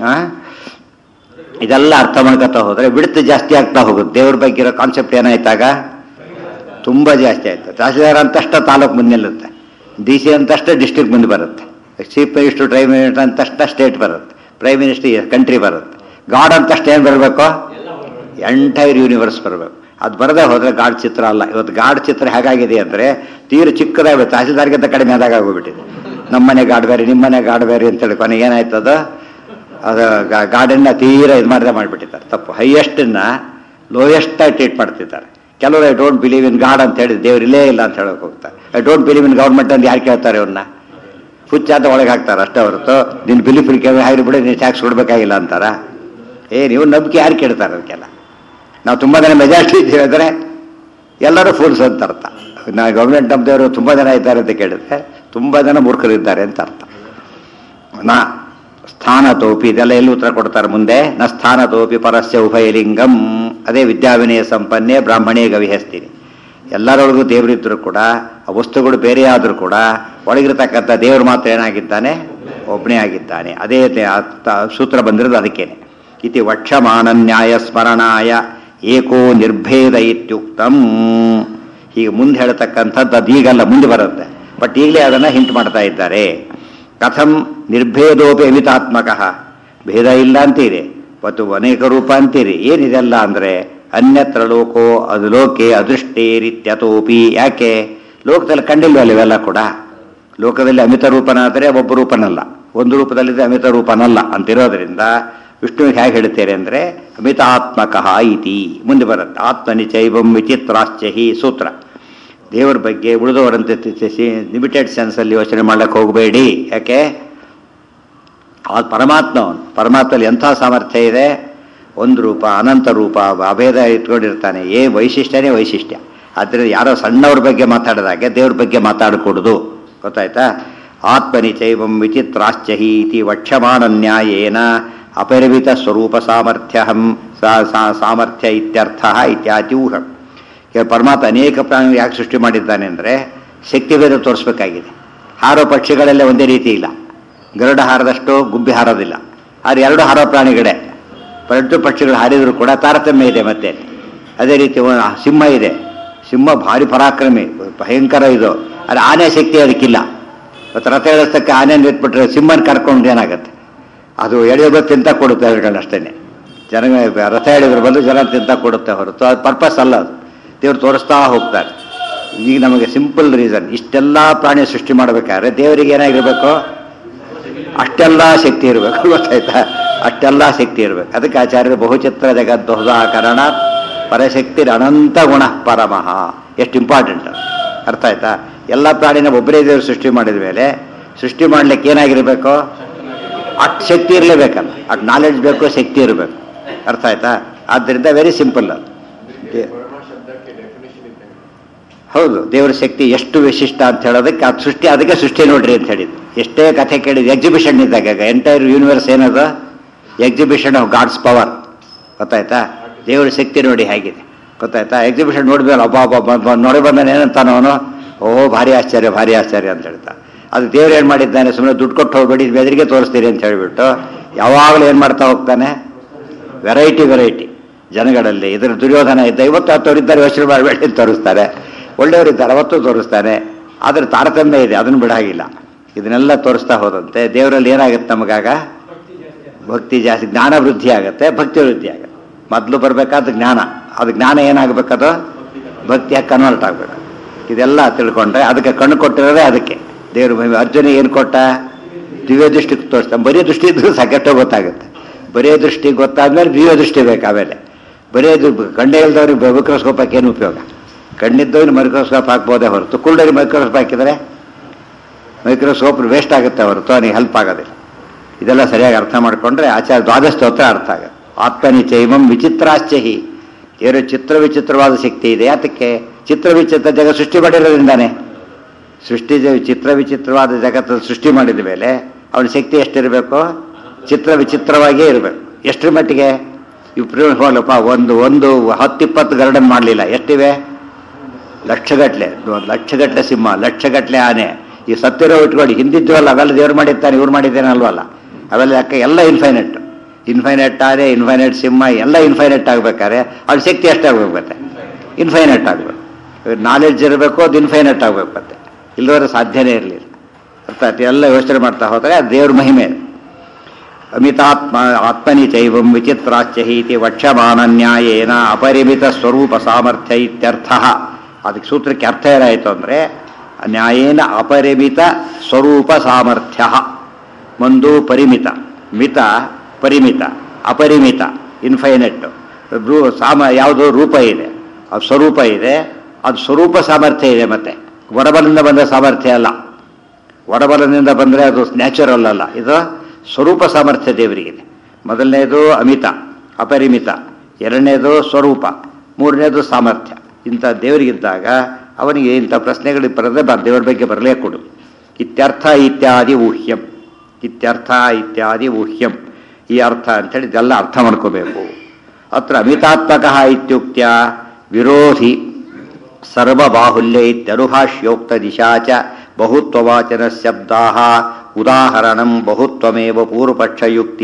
ಇದೆಲ್ಲ ಅರ್ಥ ಮಾಡ್ಕೊತಾ ಹೋದರೆ ಬಿಡುತ್ತು ಜಾಸ್ತಿ ಆಗ್ತಾ ಹೋಗುತ್ತೆ ದೇವ್ರ ಬಗ್ಗೆ ಇರೋ ಕಾನ್ಸೆಪ್ಟ್ ಏನಾಯ್ತಾಗ ತುಂಬ ಜಾಸ್ತಿ ಆಯ್ತು ತಹಸೀಲ್ದಾರ್ ಅಂತಷ್ಟ ತಾಲೂಕು ಮುಂದೆ ನಿಲ್ಲುತ್ತೆ ಡಿ ಸಿ ಅಂತಷ್ಟೇ ಡಿಸ್ಟ್ರಿಕ್ಟ್ ಮುಂದೆ ಬರುತ್ತೆ ಚೀಫ್ ಮಿನಿಸ್ಟರ್ ಪ್ರೈಮ್ ಮಿನಿಸ್ಟರ್ ಅಂತಷ್ಟ ಸ್ಟೇಟ್ ಬರುತ್ತೆ ಪ್ರೈಮ್ ಮಿನಿಸ್ಟರ್ ಕಂಟ್ರಿ ಬರುತ್ತೆ ಗಾಡ್ ಅಂತಷ್ಟು ಏನು ಬರಬೇಕು ಎಂಟೈರ್ ಯೂನಿವರ್ಸ್ ಬರಬೇಕು ಅದು ಬರದೇ ಹೋದರೆ ಗಾಡ್ ಚಿತ್ರ ಅಲ್ಲ ಇವತ್ತು ಗಾಡ್ ಚಿತ್ರ ಹೇಗಾಗಿದೆ ಅಂದರೆ ತೀರ ಚಿಕ್ಕದಾಗಿ ತಹಸೀಲ್ದಾರ್ಗಿಂತ ಕಡಿಮೆ ಆದಾಗ ಆಗೋಗ್ಬಿಟ್ಟಿದೆ ನಮ್ಮನೆ ಗಾಡ್ ಬೇರೆ ನಿಮ್ಮನೆ ಗಾಡ್ ಬೇರೆ ಅಂತೇಳಿ ಕೊನೆಗೆ ಏನಾಯ್ತು ಅದು ಅದು ಗಾರ್ಡನ್ನ ತೀರ ಇದು ಮಾಡಿದೆ ಮಾಡಿಬಿಟ್ಟಿದ್ದಾರೆ ತಪ್ಪು ಹೈಯೆಸ್ಟನ್ನ ಲೋಯೆಸ್ಟಾಗಿ ಟ್ರೀಟ್ ಮಾಡ್ತಿದ್ದಾರೆ ಕೆಲವರು I don't believe in God ಅಂತ ಹೇಳಿ ದೇವ್ರು ಇಲ್ಲೇ ಇಲ್ಲ ಅಂತ ಹೇಳಕ್ ಹೋಗ್ತಾರೆ I don't believe in government ಅಂತ ಯಾರು ಕೇಳ್ತಾರೆ ಅವ್ರನ್ನ ಹುಚ್ಚಾತ ಒಳಗೆ ಹಾಕ್ತಾರೆ ಅಷ್ಟೇ ಹೊರತು ನಿನ್ನ ಬಿಲೀಫ್ ಕೇಳಿ ಹಾಗೆ ಬಿಡಿ ನೀನು ಟ್ಯಾಕ್ಸ್ ಕೊಡಬೇಕಾಗಿಲ್ಲ ಅಂತಾರ ಏ ನೀವು ನಂಬಿಕೆ ಯಾರು ಕೇಳ್ತಾರೆ ಅದಕ್ಕೆಲ್ಲ ನಾವು ತುಂಬ ಜನ ಮೆಜಾರಿಟಿ ಇದ್ದೀವಿ ಅಂದರೆ ಎಲ್ಲರೂ ಫೂಲ್ಸ್ ಅಂತ ಅರ್ಥ ನಾ ಗೌರ್ಮೆಂಟ್ ನಮ್ಮದವರು ತುಂಬ ಜನ ಇದ್ದಾರೆ ಅಂತ ಕೇಳಿದ್ರೆ ತುಂಬ ಜನ ಮೂರ್ಖರಿದ್ದಾರೆ ಅಂತ ಅರ್ಥ ನಾ ಸ್ಥಾನತೋಪಿ ಇದೆಲ್ಲ ಎಲ್ಲಿ ಉತ್ತರ ಕೊಡ್ತಾರೆ ಮುಂದೆ ನ ಸ್ಥಾನತೋಪಿ ಪರಸ್ಯ ಉಭಯಲಿಂಗಂ ಅದೇ ವಿದ್ಯಾವಿನಯ ಸಂಪನ್ನೆ ಬ್ರಾಹ್ಮಣೇ ಗವಿಹಸ್ತೀನಿ ಎಲ್ಲರೊಳಗೂ ದೇವರಿದ್ದರೂ ಕೂಡ ಆ ವಸ್ತುಗಳು ಬೇರೆ ಆದರೂ ಕೂಡ ಒಳಗಿರತಕ್ಕಂಥ ದೇವರು ಮಾತ್ರ ಏನಾಗಿದ್ದಾನೆ ಒಬ್ಬನೇ ಆಗಿದ್ದಾನೆ ಅದೇ ತೆ- ಆ ತ- ಸೂತ್ರ ಬಂದಿರೋದು ಅದಕ್ಕೇನೆ ಇತಿ ವಕ್ಷಮಾನ ನ್ಯಾಯ ಸ್ಮರಣಾಯ ಏಕೋ ನಿರ್ಭೇದ ಇತ್ಯುಕ್ತಂ ಹೀಗೆ ಮುಂದೆ ಹೇಳ್ತಕ್ಕಂಥದ್ದು ಅದು ಈಗಲ್ಲ ಮುಂದೆ ಬರುತ್ತೆ ಬಟ್ ಈಗಲೇ ಅದನ್ನು ಹಿಂಟ್ ಮಾಡ್ತಾ ಇದ್ದಾರೆ ಕಥಂ ನಿರ್ಭೇದೋಪಿ ಅಮಿತಾತ್ಮಕ ಭೇದ ಇಲ್ಲ ಅಂತೀರಿ ಮತ್ತು ಅನೇಕ ರೂಪ ಅಂತೀರಿ ಏನಿದೆಲ್ಲ ಅಂದರೆ ಅನ್ಯತ್ರ ಲೋಕೋ ಅದು ಲೋಕೆ ಅದೃಷ್ಟೇರಿತ್ಯತೋಪಿ ಯಾಕೆ ಲೋಕದಲ್ಲಿ ಕಂಡಿಲ್ವಲ್ಲ ಇವೆಲ್ಲ ಕೂಡ ಲೋಕದಲ್ಲಿ ಅಮಿತ ರೂಪನಾದರೆ ಒಬ್ಬ ರೂಪನಲ್ಲ ಒಂದು ರೂಪದಲ್ಲಿದ್ದರೆ ಅಮಿತ ರೂಪನಲ್ಲ ಅಂತಿರೋದ್ರಿಂದ ವಿಷ್ಣುವಿಗೆ ಹೇಗೆ ಹೇಳ್ತೇನೆ ಅಂದರೆ ಅಮಿತಾತ್ಮಕ ಇತಿ ಮುಂದೆ ಬರುತ್ತೆ ಆತ್ಮನಿಚೈವಂ ವಿಚಿತ್ರಾಶ್ಚ ಹಿ ಸೂತ್ರ ದೇವರ ಬಗ್ಗೆ ಉಳಿದವರಂತೆ ಲಿಮಿಟೆಡ್ ಸೆನ್ಸಲ್ಲಿ ಯೋಚನೆ ಮಾಡ್ಲಿಕ್ಕೆ ಹೋಗಬೇಡಿ ಯಾಕೆ ಆ ಪರಮಾತ್ಮ ಅವನು ಪರಮಾತ್ಮಲ್ಲಿ ಎಂಥ ಸಾಮರ್ಥ್ಯ ಇದೆ ಒಂದು ರೂಪ ಅನಂತ ರೂಪ ಅಭೇದ ಇಟ್ಕೊಂಡಿರ್ತಾನೆ ಏ ವೈಶಿಷ್ಟ್ಯನೇ ವೈಶಿಷ್ಟ್ಯ ಆದ್ದರಿಂದ ಯಾರೋ ಸಣ್ಣವ್ರ ಬಗ್ಗೆ ಮಾತಾಡಿದಾಗೆ ದೇವ್ರ ಬಗ್ಗೆ ಮಾತಾಡಕೂಡುದು ಗೊತ್ತಾಯ್ತಾ ಆತ್ಮನಿ ಚೈವಂ ವಿಚಿತ್ರಾಶ್ಚಹಿ ಇತಿ ವಕ್ಷಮಾನ ನ್ಯಾಯೇನ ಅಪರಿಮಿತ ಸ್ವರೂಪ ಸಾಮರ್ಥ್ಯಹಂ ಸಾ- ಸಾ- ಸಾಮರ್ಥ್ಯ ಇತ್ಯರ್ಥ ಇತ್ಯಾತ್ಯೂಹ ಈಗ ಪರಮಾತ್ಮ ಅನೇಕ ಪ್ರಾಣಿಗಳು ಯಾಕೆ ಸೃಷ್ಟಿ ಮಾಡಿದ್ದಾನೆ ಅಂದರೆ ಶಕ್ತಿಭೇದ ತೋರಿಸ್ಬೇಕಾಗಿದೆ ಹಾರೋ ಪಕ್ಷಿಗಳೆಲ್ಲ ಒಂದೇ ರೀತಿ ಇಲ್ಲ ಗರುಡ ಹಾರದಷ್ಟು ಗುಬ್ಬಿ ಹಾರೋದಿಲ್ಲ ಆದರೆ ಎರಡು ಹಾರೋ ಪ್ರಾಣಿಗಳೇ ಎರಡು ಪಕ್ಷಿಗಳು ಹಾರಿದರೂ ಕೂಡ ತಾರತಮ್ಯ ಇದೆ ಮತ್ತೆ ಅದೇ ರೀತಿ ಒಂದು ಸಿಂಹ ಇದೆ ಸಿಂಹ ಭಾರಿ ಪರಾಕ್ರಮಿ ಭಯಂಕರ ಇದು ಆದರೆ ಆನೆ ಶಕ್ತಿ ಅದಕ್ಕಿಲ್ಲ ಮತ್ತು ರಥ ಎಳಿಸ್ತಕ್ಕೆ ಆನೆ ನಿಂತ್ಬಿಟ್ರೆ ಸಿಂಹನ ಕರ್ಕೊಂಡು ಏನಾಗುತ್ತೆ ಅದು ಎಳೆಯೋದು ತಿಂತ ಕೊಡುತ್ತೆ ಅಷ್ಟೇ ಜನ ರಥ ಎಳೆದ್ರು ಬಂದು ಜನ ತಿಂತ ಕೊಡುತ್ತೆ ಹೊರತು ಅದು ಪರ್ಪಸ್ ಅಲ್ಲ ಅದು ದೇವ್ರು ತೋರಿಸ್ತಾ ಹೋಗ್ತಾರೆ ಈಗ ನಮಗೆ ಸಿಂಪಲ್ ರೀಸನ್ ಇಷ್ಟೆಲ್ಲ ಪ್ರಾಣಿ ಸೃಷ್ಟಿ ಮಾಡಬೇಕಾದ್ರೆ ದೇವರಿಗೆ ಏನಾಗಿರ್ಬೇಕು ಅಷ್ಟೆಲ್ಲ ಶಕ್ತಿ ಇರಬೇಕು ಗೊತ್ತಾಯ್ತಾ ಅಷ್ಟೆಲ್ಲ ಶಕ್ತಿ ಇರಬೇಕು ಅದಕ್ಕೆ ಆಚಾರ್ಯರು ಬಹುಚಿತ್ರ ಜಗದ್ಬಹುದಾಕರಣ ಪರಶಕ್ತಿ ಅನಂತ ಗುಣ ಪರಮಃ ಎಷ್ಟು ಇಂಪಾರ್ಟೆಂಟ್ ಅರ್ಥ ಆಯ್ತಾ ಎಲ್ಲ ಪ್ರಾಣಿನ ಒಬ್ಬರೇ ದೇವರು ಸೃಷ್ಟಿ ಮಾಡಿದ ಮೇಲೆ ಸೃಷ್ಟಿ ಮಾಡ್ಲಿಕ್ಕೆ ಏನಾಗಿರ್ಬೇಕು ಅಷ್ಟು ಶಕ್ತಿ ಇರಲೇಬೇಕಲ್ಲ ಅಷ್ಟು ನಾಲೆಡ್ಜ್ ಬೇಕು ಶಕ್ತಿ ಇರಬೇಕು ಅರ್ಥ ಆಯ್ತಾ ಆದ್ದರಿಂದ ವೆರಿ ಸಿಂಪಲ್ ಅದು ದೇ- ಪರಮ ಶಬ್ದಕ್ಕೆ ಡೆಫಿನೇಷನ್ ಇದ್ದಂಗೆ ಹೌದು ದೇವರ ಶಕ್ತಿ ಎಷ್ಟು ವಿಶಿಷ್ಟ ಅಂತ ಹೇಳೋದಕ್ಕೆ ಅದು ಸೃಷ್ಟಿ ಅದಕ್ಕೆ ಸೃಷ್ಟಿ ನೋಡ್ರಿ ಅಂತ ಹೇಳಿದ್ದು ಎಷ್ಟೇ ಕಥೆ ಕೇಳಿದ್ದು ಎಕ್ಸಿಬಿಷನ್ ಇದ್ದಾಗ ಎಂಟೈರ್ ಯೂನಿವರ್ಸ್ ಏನದು ಎಕ್ಸಿಬಿಷನ್ ಆಫ್ ಗಾಡ್ಸ್ ಪವರ್ ಗೊತ್ತಾಯ್ತಾ ದೇವರ ಶಕ್ತಿ ನೋಡಿ ಹೇಗಿದೆ ಗೊತ್ತಾಯ್ತಾ ಎಕ್ಸಿಬಿಷನ್ ನೋಡಿದ್ಮೇಲೆ ಒಬ್ಬ ಒಬ್ಬ ಬಂದ್- ಬಂದ್ ನೋಡಿ ಬಂದಾನೆ ಏನಂತಾನ ಅವನು ಓ ಭಾರಿ ಆಶ್ಚರ್ಯ ಭಾರಿ ಆಶ್ಚರ್ಯ ಅಂತ ಹೇಳ್ತಾ ಅದು ದೇವ್ರು ಏನು ಮಾಡಿದ್ದಾನೆ ಸುಮ್ಮನೆ ದುಡ್ಡು ಕೊಟ್ಟು ಹೋಗ್ಬೇಡಿ ಬೆದರಿಗೆ ತೋರಿಸ್ತೀರಿ ಅಂತ ಹೇಳಿಬಿಟ್ಟು ಯಾವಾಗಲೂ ಏನು ಮಾಡ್ತಾ ಹೋಗ್ತಾನೆ ವೆರೈಟಿ ವೆರೈಟಿ ಜನಗಳಲ್ಲಿ ಇದರ ದುರ್ಯೋಧನ ಇದ್ದ ಇವತ್ತು ಹತ್ತವರಿದ್ದಾರೆ ಯೋಚನೆ ಮಾಡಬೇಡಿ ಅಂತ ತೋರಿಸ್ತಾರೆ ಒಳ್ಳೆಯವರಿದ್ದಾರೆ ಅವತ್ತು ತೋರಿಸ್ತಾನೆ ಆದರೆ ತಾರತಮ್ಯ ಇದೆ ಅದನ್ನು ಬಿಡಾಗಿಲ್ಲ ಇದನ್ನೆಲ್ಲ ತೋರಿಸ್ತಾ ಹೋದಂತೆ ದೇವರಲ್ಲಿ ಏನಾಗುತ್ತೆ ನಮಗಾಗ ಭಕ್ತಿ ಜಾಸ್ತಿ ಜ್ಞಾನ ವೃದ್ಧಿ ಆಗುತ್ತೆ ಭಕ್ತಿ ವೃದ್ಧಿ ಆಗುತ್ತೆ ಮೊದಲು ಬರಬೇಕಾದ ಜ್ಞಾನ ಅದು ಜ್ಞಾನ ಏನಾಗಬೇಕದು ಭಕ್ತಿಯಾಗಿ ಕನ್ವರ್ಟ್ ಆಗಬೇಕು ಇದೆಲ್ಲ ತಿಳ್ಕೊಂಡ್ರೆ ಅದಕ್ಕೆ ಕಣ್ಣು ಕೊಟ್ಟಿರೋದೇ ಅದಕ್ಕೆ ದೇವರು ಮಹಿಮೆ ಅರ್ಜುನ ಏನು ಕೊಟ್ಟ ದಿವ್ಯ ದೃಷ್ಟಿ ತೋರಿಸ್ತಾನೆ ಬರೀ ದೃಷ್ಟಿ ಇದ್ರೆ ಸಾಕಷ್ಟು ಗೊತ್ತಾಗುತ್ತೆ ಬರೀ ದೃಷ್ಟಿ ಗೊತ್ತಾದ್ಮೇಲೆ ದಿವ್ಯ ದೃಷ್ಟಿ ಬೇಕು ಆಮೇಲೆ ಬರೀ ಅದು ಕಣ್ಣೇ ಇಲ್ದವ್ರಿಗೆ ಮೈಕ್ರೋಸ್ಕೋಪ್ ಹಾಕಿ ಏನು ಉಪಯೋಗ ಕಣ್ಣಿದ್ದವ್ರಿಗೆ ಮೈಕ್ರೋಸ್ಕೋಪ್ ಹಾಕ್ಬೋದೇ ಹೊರತು ಕುಳ್ಳರಿಗೆ ಮೈಕ್ರೋಸ್ಕೋಪ್ ಹಾಕಿದರೆ ಮೈಕ್ರೋಸ್ಕೋಪ್ ವೇಸ್ಟ್ ಆಗುತ್ತೆ ಹೊರತು ಅವನಿಗೆ ಹೆಲ್ಪ್ ಆಗೋದಿಲ್ಲ ಇದೆಲ್ಲ ಸರಿಯಾಗಿ ಅರ್ಥ ಮಾಡಿಕೊಂಡ್ರೆ ಆಚಾರ್ಯ ದ್ವಾದಶ ಸ್ತೋತ್ರ ಅರ್ಥ ಆಗುತ್ತೆ ಆತ್ಮನಿ ಚೈಮಂ ವಿಚಿತ್ರಾಶ್ಚಹಿ ದೇವರು ಚಿತ್ರ ವಿಚಿತ್ರವಾದ ಶಕ್ತಿ ಇದೆ ಯಾತಕ್ಕೆ ಚಿತ್ರ ವಿಚಿತ್ರ ಜಗ ಸೃಷ್ಟಿ ಮಾಡಿರೋದ್ರಿಂದಾನೆ ಸೃಷ್ಟಿ ಜ- ಚಿತ್ರ ವಿಚಿತ್ರವಾದ ಜಗತ್ತು ಸೃಷ್ಟಿ ಮಾಡಿದ ಮೇಲೆ ಅವನ ಶಕ್ತಿ ಎಷ್ಟಿರಬೇಕು ಚಿತ್ರ ವಿಚಿತ್ರವಾಗಿಯೇ ಇರಬೇಕು ಎಷ್ಟರ ಮಟ್ಟಿಗೆ ಇಬ್ರು ಹೋಲಪ್ಪ ಒಂದು ಒಂದು ಹತ್ತಿಪ್ಪತ್ತು ಗರ್ಡನ್ ಮಾಡಲಿಲ್ಲ ಎಷ್ಟಿವೆ ಲಕ್ಷಗಟ್ಲೆ ಒಂದು ಲಕ್ಷಗಟ್ಲೆ ಸಿಂಹ ಲಕ್ಷಗಟ್ಲೆ ಆನೆ ಈ ಸತ್ತಿರೋ ಇಟ್ಕೊಳ್ಳಿ ಹಿಂದಿದ್ವಲ್ಲ ಅವೆಲ್ಲ ದೇವ್ರು ಮಾಡಿರ್ತಾನೆ ಇವ್ರು ಮಾಡಿದ್ದೇನೆ ಅಲ್ವಲ್ಲ ಅವೆಲ್ಲ ಯಾಕೆ ಎಲ್ಲ ಇನ್ಫೈನೆಟ್ ಇನ್ಫೈನೆಟ್ ಆನೆ ಇನ್ಫೈನೆಟ್ ಸಿಂಹ ಎಲ್ಲ ಇನ್ಫೈನೆಟ್ ಆಗ್ಬೇಕಾದ್ರೆ ಅವ್ರ ಶಕ್ತಿ ಎಷ್ಟಾಗ್ಬೇಕು ಮತ್ತೆ ಇನ್ಫೈನೆಟ್ ಆಗಬೇಕು ನಾಲೆಡ್ಜ್ ಇರಬೇಕು ಅದು ಇನ್ಫೈನೆಟ್ ಆಗಬೇಕು ಮತ್ತೆ ಇಲ್ಲದವರೆ ಸಾಧ್ಯನೇ ಇರಲಿಲ್ಲ ಅರ್ಥಾತ್ ಎಲ್ಲ ಯೋಚನೆ ಮಾಡ್ತಾ ಹೋದರೆ ಅದು ದೇವ್ರ ಮಹಿಮೆ ಅಮಿತಾತ್ಮ ಆತ್ಮನಿ ಚೈವಂ ವಿಚಿತ್ರಾಶ್ಚಹೀತಿ ವಕ್ಷಮಾನ ನ್ಯಾಯೇನ ಅಪರಿಮಿತ ಸ್ವರೂಪ ಸಾಮರ್ಥ್ಯ ಇತ್ಯರ್ಥ ಅದಕ್ಕೆ ಸೂತ್ರಕ್ಕೆ ಅರ್ಥ ಏನಾಯಿತು ಅಂದರೆ ನ್ಯಾಯೇನ ಅಪರಿಮಿತ ಸ್ವರೂಪ ಸಾಮರ್ಥ್ಯ ಒಂದು ಪರಿಮಿತ ಮಿತ ಪರಿಮಿತ ಅಪರಿಮಿತ ಇನ್ಫೈನೆಟ್ ರೂ ಸಾಮ ಯಾವುದು ರೂಪ ಇದೆ ಅದು ಸ್ವರೂಪ ಇದೆ ಅದು ಸ್ವರೂಪ ಸಾಮರ್ಥ್ಯ ಇದೆ ಮತ್ತೆ ಹೊರಬಲಿಂದ ಬಂದ ಸಾಮರ್ಥ್ಯ ಅಲ್ಲ ಒಡಬಲದಿಂದ ಬಂದರೆ ಅದು ನ್ಯಾಚುರಲ್ ಅಲ್ಲ ಇದು ಸ್ವರೂಪ ಸಾಮರ್ಥ್ಯ ದೇವರಿಗಿದೆ ಮೊದಲನೇದು ಅಮಿತ ಅಪರಿಮಿತ ಎರಡನೇದು ಸ್ವರೂಪ ಮೂರನೇದು ಸಾಮರ್ಥ್ಯ ಇಂಥ ದೇವರಿಗಿದ್ದಾಗ ಅವನಿಗೆ ಇಂಥ ಪ್ರಶ್ನೆಗಳಿಗೆ ಬರದೆ ಬ ದೇವರ ಬಗ್ಗೆ ಬರಲೇ ಕೊಡು ಇತ್ಯರ್ಥ ಇತ್ಯಾದಿ ಊಹ್ಯಂ ಇತ್ಯರ್ಥ ಇತ್ಯಾದಿ ಊಹ್ಯಂ ಈ ಅರ್ಥ ಅಂತೇಳಿ ಇದೆಲ್ಲ ಅರ್ಥ ಮಾಡ್ಕೋಬೇಕು ಅತ್ರ ಅಮಿತಾತ್ಮಕ ಇತ್ಯುಕ್ತ್ಯ ವಿರೋಧಿ ಸರ್ವಬಾಹುಲ್ಯ ಇತ್ಯನುಭಾಷ್ಯೋಕ್ತ ದಿಶಾ ಚ ಬಹುತ್ವವಾಚನ ಶಬ್ದಾ ಉದಾಹರಣಂ ಬಹುತ್ವಮೇವ ಪೂರ್ವಪಕ್ಷಯುಕ್ತಿ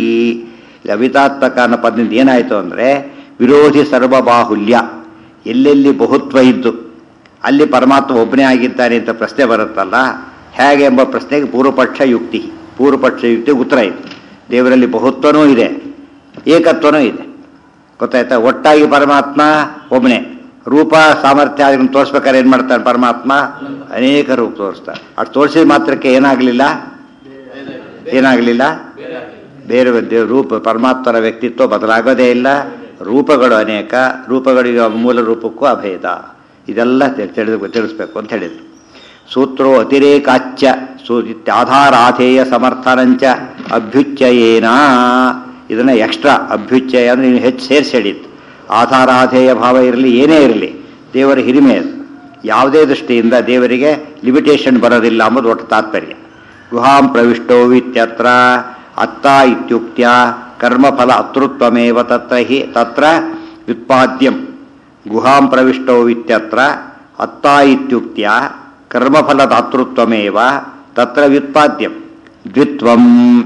ಅವಿತಾತ್ಮಕ ಅನ್ನೋ ಪದದಿಂದ ಏನಾಯಿತು ಅಂದರೆ ವಿರೋಧಿ ಸರ್ವಬಾಹುಲ್ಯ ಎಲ್ಲೆಲ್ಲಿ ಬಹುತ್ವ ಇದ್ದು ಅಲ್ಲಿ ಪರಮಾತ್ಮ ಒಬ್ಬನೇ ಆಗಿದ್ದಾನೆ ಅಂತ ಪ್ರಶ್ನೆ ಬರುತ್ತಲ್ಲ ಹೇಗೆ ಎಂಬ ಪ್ರಶ್ನೆಗೆ ಪೂರ್ವಪಕ್ಷ ಯುಕ್ತಿ ಪೂರ್ವಪಕ್ಷ ಯುಕ್ತಿ ಉತ್ತರ ಇದೆ ದೇವರಲ್ಲಿ ಬಹುತ್ವನೂ ಇದೆ ಏಕತ್ವನೂ ಇದೆ ಗೊತ್ತಾಯ್ತಾ ಒಟ್ಟಾಗಿ ಪರಮಾತ್ಮ ಒಬ್ಬನೇ ರೂಪ ಸಾಮರ್ಥ್ಯ ಅದನ್ನು ತೋರಿಸ್ಬೇಕಾದ್ರೆ ಏನು ಮಾಡ್ತಾನೆ ಪರಮಾತ್ಮ ಅನೇಕ ರೂಪ ತೋರಿಸ್ತಾನೆ ಅದು ತೋರಿಸಿದ ಮಾತ್ರಕ್ಕೆ ಏನಾಗಲಿಲ್ಲ ಏನಾಗಲಿಲ್ಲ ಬೇರೆ ದೇವ್ ರೂಪ ಪರಮಾತ್ಮರ ವ್ಯಕ್ತಿತ್ವ ಬದಲಾಗೋದೇ ಇಲ್ಲ ರೂಪಗಳು ಅನೇಕ ರೂಪಗಳಿಗೆ ಮೂಲ ರೂಪಕ್ಕೂ ಅಭೇದ ಇದೆಲ್ಲ ತಿಳ್- ತಿಳಿದು ತಿಳಿಸ್ಬೇಕು ಅಂತ ಹೇಳಿದರು ಸೂತ್ರೋ ಅತಿರೇಕಾಚ್ಯ ಸೂ ಆಧಾರಾಧೇಯ ಸಮರ್ಥನಂಚ ಅಭ್ಯುಚ್ಚಯೇನ ಇದನ್ನ ಎಕ್ಸ್ಟ್ರಾ ಅಭ್ಯುಚ್ಚಯ ಅಂದ್ರೆ ನೀವು ಹೆಚ್ಚು ಸೇರಿಸಿ ಹೇಳಿದ್ದು ಆಧಾರಾಧೇಯ ಭಾವ ಇರಲಿ ಏನೇ ಇರಲಿ ದೇವರ ಹಿರಿಮೆ ಅದು ಯಾವುದೇ ದೃಷ್ಟಿಯಿಂದ ದೇವರಿಗೆ ಲಿಮಿಟೇಷನ್ ಬರೋದಿಲ್ಲ ಅಂಬುದು ಒಟ್ಟು ತಾತ್ಪರ್ಯ ಗುಹಾಂ ಪ್ರವಿಷ್ಟೋ ಇತ್ಯತ್ರ ಅತ್ತ ಇತ್ಯುಕ್ತ್ಯ ಕರ್ಮಫಲ ಅತೃತ್ವಮೇವ ತತ್ರ ಹಿ ತತ್ರ ವ್ಯುತ್ಪಾದ್ಯಂ ಗುಹಾಂ ಪ್ರವಿಷ್ಟೋ ಇತ್ಯತ್ರ ಅತ್ತ ಇತ್ಯುಕ್ತ್ಯ ಕರ್ಮಫಲದಾತೃತ್ವಮೇವ ತತ್ರ ವ್ಯುತ್ಪಾದ್ಯಂ ದ್ವಿತ್ವಂ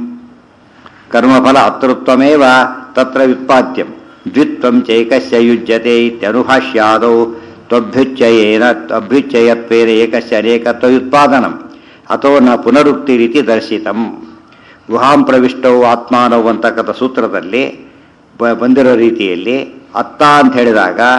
ಕರ್ಮಫಲ ಅತೃತ್ವಮೇವ ತತ್ರ ವ್ಯುತ್ಪಾದ್ಯಂ ದ್ವಿತ್ವಂ ಚೈಕಸ್ಯ ಯುಜ್ಯತೆ ಇತ್ಯನುಭಾಷ್ಯಾದೌ ತ್ವಭ್ಯುಚ್ಚಯೇನ ಅಭ್ಯುಚ್ಚಯತ್ವೇನ ಏಕಸ್ಯ ಅನೇಕತ್ವ ವ್ಯುತ್ಪಾದನಂ ಅಥೋ ನ ಪುನರುಕ್ತಿ ರೀತಿ ದರ್ಶಿತಂ ಗುಹಾಂ ಪ್ರವಿಷ್ಟವು ಆತ್ಮಾನವು ಅಂತಕ್ಕಂಥ ಸೂತ್ರದಲ್ಲಿ ಬ- ಬಂದಿರೋ ರೀತಿಯಲ್ಲಿ ಅತ್ತ ಅಂತ ಹೇಳಿದಾಗ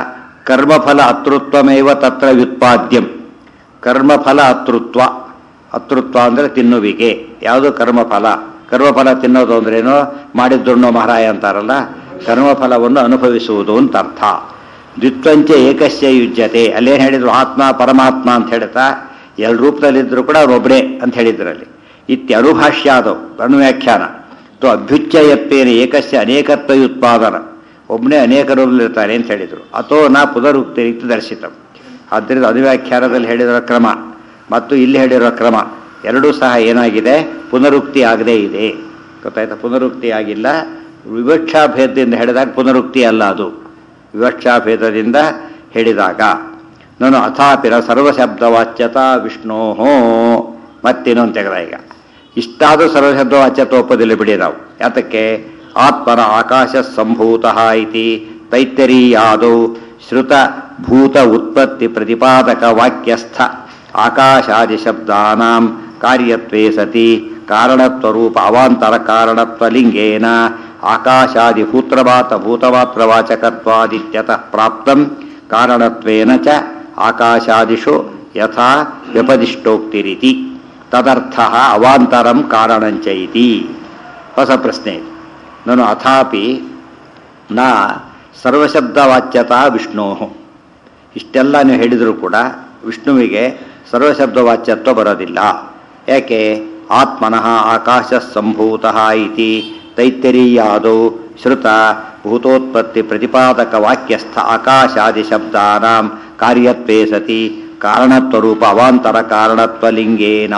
ಕರ್ಮಫಲ ಅತೃತ್ವಮೇವ ತತ್ರ ವ್ಯುತ್ಪಾದ್ಯಂ ಕರ್ಮಫಲ ಅತೃತ್ವ ಅತೃತ್ವ ಅಂದರೆ ತಿನ್ನುವಿಕೆ ಯಾವುದು ಕರ್ಮಫಲ ಕರ್ಮಫಲ ತಿನ್ನೋದು ಅಂದ್ರೇನು ಮಾಡಿದ್ದುಣ್ಣೋ ಮಹಾರಾಯ ಅಂತಾರಲ್ಲ ಕರ್ಮಫಲವನ್ನು ಅನುಭವಿಸುವುದು ಅಂತ ಅರ್ಥ ದ್ವಿತ್ವಂಚ ಏಕಸ್ಯ ಯುಜ್ಯತೆ ಅಲ್ಲೇನು ಹೇಳಿದ್ರು ಆತ್ಮ ಪರಮಾತ್ಮ ಅಂತ ಹೇಳ್ತಾ ಎರಡು ರೂಪದಲ್ಲಿದ್ದರೂ ಕೂಡ ಅವರೊಬ್ಬರೇ ಅಂತ ಹೇಳಿದ್ರಲ್ಲಿ ಇತ್ಯ ಅನುಭಾಷ್ಯಾದವು ಅನುವ್ಯಾಖ್ಯಾನ ತು ಅಭ್ಯುಚ್ಚಯತ್ವೇನ ಏಕಸ್ಯ ಅನೇಕತ್ವ ಉತ್ಪಾದನ ಒಬ್ಬನೇ ಅನೇಕ ರೂಪದಲ್ಲಿರ್ತಾನೆ ಅಂತ ಹೇಳಿದರು ಅಥೋ ನಾ ಪುನರುಕ್ತಿ ರೀತಿ ದರ್ಶಿತಂ ಆದ್ದರಿಂದ ಅನುವ್ಯಾಖ್ಯಾನದಲ್ಲಿ ಹೇಳಿರೋ ಕ್ರಮ ಮತ್ತು ಇಲ್ಲಿ ಹೇಳಿರೋ ಕ್ರಮ ಎರಡೂ ಸಹ ಏನಾಗಿದೆ ಪುನರುಕ್ತಿ ಆಗದೇ ಇದೆ ಗೊತ್ತಾಯ್ತಾ ಪುನರುಕ್ತಿ ಆಗಿಲ್ಲ ವಿವಕ್ಷಾಭೇದದಿಂದ ಹೇಳಿದಾಗ ಪುನರುಕ್ತಿ ಅಲ್ಲ ಅದು ವಿವಕ್ಷಾಭೇದದಿಂದ ಹೇಳಿದಾಗ ನಾನು ಅಥಾಪಿರ ಸರ್ವಶಬ್ದವಾಚ್ಯತಾ ವಿಷ್ಣೋ ಮತ್ತೇನೋ ತೆಗೆದ ಈಗ ಇಷ್ಟಾದರೂ ಸರ್ವಶಬ್ದವಾಚ್ಯತ ಒಪ್ಪದಿಲ್ಲ ಬಿಡಿ ನಾವು ಯಾತಕ್ಕೆ ಆತ್ಮನ ಆಕಾಶ ಸಂಭೂತ ಇತಿ ತೈತ್ತರೀಯಾದೌ ಶ್ರುತ ಭೂತ ಉತ್ಪತ್ತಿ ಪ್ರತಿಪಾದಕ ವಾಕ್ಯಸ್ಥ ಆಕಾಶಾದಿ ಶಬ್ದಾನಾಂ ಕಾರ್ಯತ್ವೇ ಸತಿ ಕಾರಣತ್ವರೂಪ ಅವಾಂತರ ಕಾರಣತ್ವ ಲಿಂಗೇನ ಆಕಾಶಾದಿ ಭೂತ್ರವಾತ ಭೂತಮಾತ್ರವಾಚಕತ್ವಾದಿತ್ಯತಃ ಪ್ರಾಪ್ತಂ ಕಾರಣತ್ವೇನ ಚ ಆಕಾಶಾದಿಷು ಯಥಾ ವ್ಯಪದಿಷ್ಟೋಕ್ತಿರಿತಿ ತದರ್ಥ ಅವಾಂತರಂ ಕಾರಣಂಚ ಇತಿ ಹೊಸ ಪ್ರಶ್ನೆ ಇದು ನಾನು ಅಥಾಪಿ ನಾ ಸರ್ವಶಬ್ದವಾಚ್ಯತಾ ವಿಷ್ಣೋ ಇಷ್ಟೆಲ್ಲ ನೀವು ಹೇಳಿದರೂ ಕೂಡ ವಿಷ್ಣುವಿಗೆ ಸರ್ವಶಬ್ದವಾಚ್ಯತ್ವ ಬರೋದಿಲ್ಲ ಯಾಕೆ ಆತ್ಮನಃ ಆಕಾಶ ಸಂಭೂತ ಇತಿ ತೈತ್ತರೀಯಾದೌ ಶ್ರುತ ಭೂತೋತ್ಪತ್ತಿ ಪ್ರತಿಪಾದಕ ವಾಕ್ಯಸ್ಥ ಆಕಾಶಾದಿ ಶಬ್ದಾನಾಂ ಕಾರ್ಯತ್ವೇ ಸತಿ ಕಾರಣತ್ವರೂಪ ಅವಾಂತರ ಕಾರಣತ್ವ ಲಿಂಗೇನ